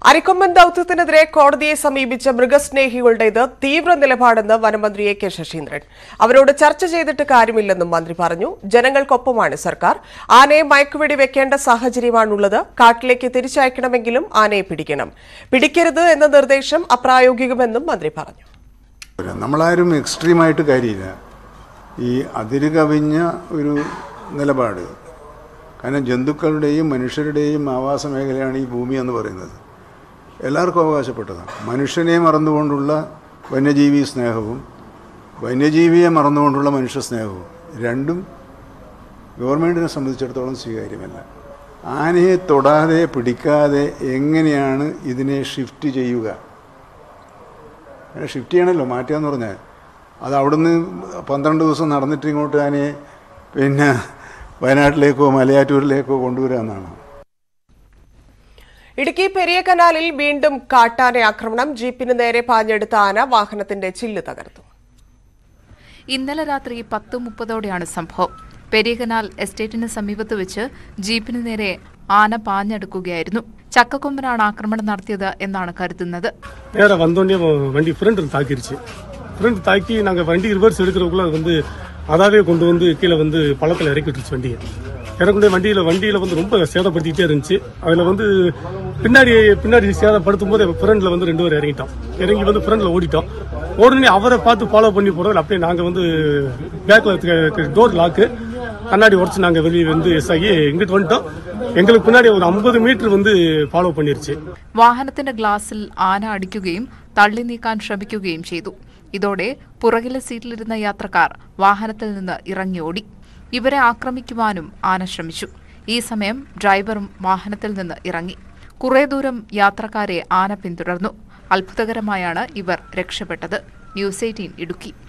അരിക്കൊമ്പൻ ദൌത്യത്തിനെതിരെ കോടതിയെ സമീപിച്ച മൃഗസ്നേഹികളുടേത് തീവ്ര നിലപാടെന്ന് വനമന്ത്രി എ കെ ശശീന്ദ്രൻ അവരോട് ചർച്ച ചെയ്തിട്ട് കാര്യമില്ലെന്നും മന്ത്രി പറഞ്ഞു ജനങ്ങൾക്കൊപ്പമാണ് സർക്കാർ ആനയെ മയക്കുവെടി വെക്കേണ്ട സാഹചര്യമാണുള്ളത് കാട്ടിലേക്ക് തിരിച്ചയക്കണമെങ്കിലും ആനയെ പിടിക്കണം പിടിക്കരുത് എന്ന നിർദ്ദേശം അപ്രായോഗികമെന്നും മന്ത്രി പറഞ്ഞു നമ്മളാരും എക്സ്ട്രീമായിട്ട് കാര്യമില്ല ഈ അതിര് കവിഞ്ഞ ഒരു നിലപാട് കാരണം ജന്തുക്കളുടെയും മനുഷ്യരുടെയും ആവാസ മേഖലയാണ് ഈ ഭൂമി എന്ന് പറയുന്നത് എല്ലാവർക്കും അവകാശപ്പെട്ടതാണ് മനുഷ്യനെ മറന്നുകൊണ്ടുള്ള വന്യജീവി സ്നേഹവും വന്യജീവിയെ മറന്നുകൊണ്ടുള്ള മനുഷ്യ സ്നേഹവും രണ്ടും ഗവൺമെൻറ്റിനെ സംബന്ധിച്ചിടത്തോളം സ്വീകാര്യമല്ല ആനയെ തൊടാതെ പിടിക്കാതെ എങ്ങനെയാണ് ഇതിനെ ഷിഫ്റ്റ് ചെയ്യുക അങ്ങനെ ഷിഫ്റ്റ് ചെയ്യണമല്ലോ മാറ്റുക എന്ന് പറഞ്ഞാൽ അത് അവിടുന്ന് പന്ത്രണ്ട് ദിവസം നടന്നിട്ട് ഇങ്ങോട്ട് ആനയെ പിന്നെ വയനാട്ടിലേക്കോ മലയാറ്റൂരിലേക്കോ കൊണ്ടുവരിക എന്നാണ് ഇടുക്കി പെരിയ കനാലിൽ വീണ്ടും കാട്ടാന ആക്രമണം ജീപ്പിന് നേരെ പാഞ്ഞെടുത്ത ആന വാഹനത്തിന്റെ ചില്ല് തകർത്തു ഇന്നലെ രാത്രി പത്ത് മുപ്പതോടെയാണ് സംഭവം പെരിയകനാൽ എസ്റ്റേറ്റിന് സമീപത്ത് വെച്ച് ജീപ്പിന് നേരെ ആന പാഞ്ഞെടുക്കുകയായിരുന്നു ചക്കക്കൊമ്പനാണ് ആക്രമണം നടത്തിയത് എന്നാണ് കരുതുന്നത് நேராக வந்தோடனே வண்டி ஃப்ரெண்ட் தாக்கிருச்சு ஃப்ரெண்ட் தாக்கி நாங்கள் வண்டி ரிவர்ஸ் எடுக்கிறதுக்குள்ள அது வந்து அதாவே கொண்டு வந்து கீழே வந்து பள்ளத்தில் இறக்கி விட்டுருச்சு வண்டியை இறக்குண்டே வண்டியில் வண்டியில் வந்து ரொம்ப சேதப்படுத்திக்கிட்டே இருந்துச்சு அதில் வந்து பின்னாடி பின்னாடி சேதப்படுத்தும் போது ஃப்ரெண்டில் வந்து ரெண்டு பேரும் இறங்கிட்டோம் இறங்கி வந்து ஃப்ரெண்டில் ஓடிட்டோம் உடனே அவரை பார்த்து ஃபாலோ பண்ணி போகிறதில் அப்படியே நாங்கள் வந்து பேக்கில் டோர் லாக்கு கண்ணாடி உடச்சு நாங்கள் வெளியே வந்து எஸ் ஆகி இங்கிட்டு வந்துட்டோம் எங்களுக்கு பின்னாடி ஒரு ஐம்பது மீட்டர் வந்து ஃபாலோ பண்ணிருச்சு വാഹനത്തിന്റെ ഗ്ലാസിൽ ആന അടിക്കുകയും തള്ളി നീക്കാൻ ശ്രമിക്കുകയും ചെയ്തു ഇതോടെ പുറകിലെ സീറ്റിലിരുന്ന യാത്രക്കാർ വാഹനത്തിൽ നിന്ന് ഇറങ്ങി ഓടി ഇവരെ ആക്രമിക്കുവാനും ആന ശ്രമിച്ചു ഈ സമയം ഡ്രൈവറും വാഹനത്തിൽ നിന്ന് ഇറങ്ങി കുറേ ദൂരം യാത്രക്കാരെ ആന പിന്തുടർന്നു അത്ഭുതകരമായാണ് ഇവർ രക്ഷപ്പെട്ടത് ന്യൂസ് എയ്റ്റീൻ ഇടുക്കി